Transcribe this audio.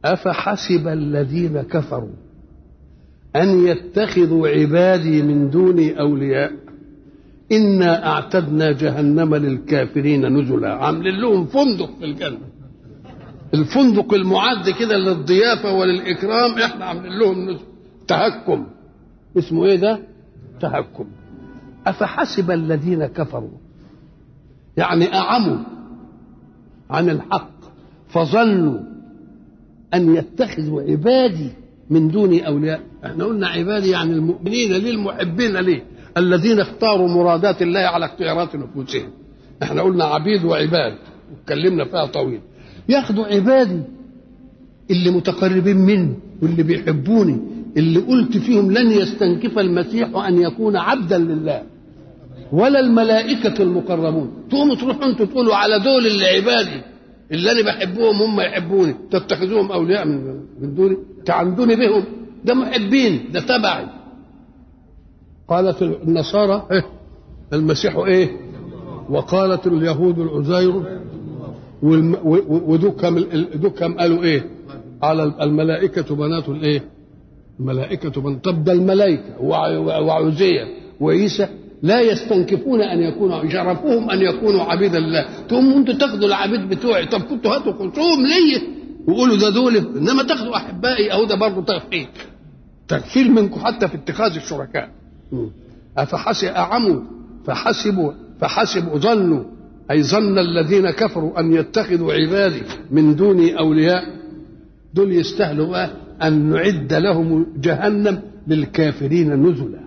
أفحسب الذين كفروا أن يتخذوا عبادي من دوني أولياء إنا أعتدنا جهنم للكافرين نزلا عاملين لهم فندق في الجنة الفندق المعد كده للضيافة وللإكرام إحنا عاملين لهم نزل تهكم اسمه إيه ده؟ تهكم أفحسب الذين كفروا يعني أعموا عن الحق فظنوا أن يتخذوا عبادي من دوني أولياء احنا قلنا عبادي يعني المؤمنين ليه المحبين ليه الذين اختاروا مرادات الله على اختيارات نفوسهم احنا قلنا عبيد وعباد واتكلمنا فيها طويل ياخدوا عبادي اللي متقربين مني واللي بيحبوني اللي قلت فيهم لن يستنكف المسيح ان يكون عبدا لله ولا الملائكة المقربون تقوموا تروحوا انتوا تقولوا على دول اللي عبادي اللي انا بحبهم هم يحبوني تتخذوهم اولياء من من دوني تعندوني بهم ده محبين ده تبعي قالت النصارى إيه؟ المسيح ايه وقالت اليهود العزير ودكم دكم قالوا ايه على الملائكة بنات الايه الملائكة بنات طب ده الملائكة وعزية وعيسى لا يستنكفون ان يكونوا شرفوهم ان يكونوا عبيدا لله تقوموا انتوا تاخدوا العبيد بتوعي طب كنتوا هاتوا خصوم ليا وقولوا ده دول انما تاخدوا احبائي اهو ده برضه تغفيل تغفيل منكم حتى في اتخاذ الشركاء افحسب اعموا فحسبوا فحسبوا ظنوا اي ظن الذين كفروا ان يتخذوا عبادي من دوني اولياء دول يستاهلوا بقى ان نعد لهم جهنم للكافرين نزلا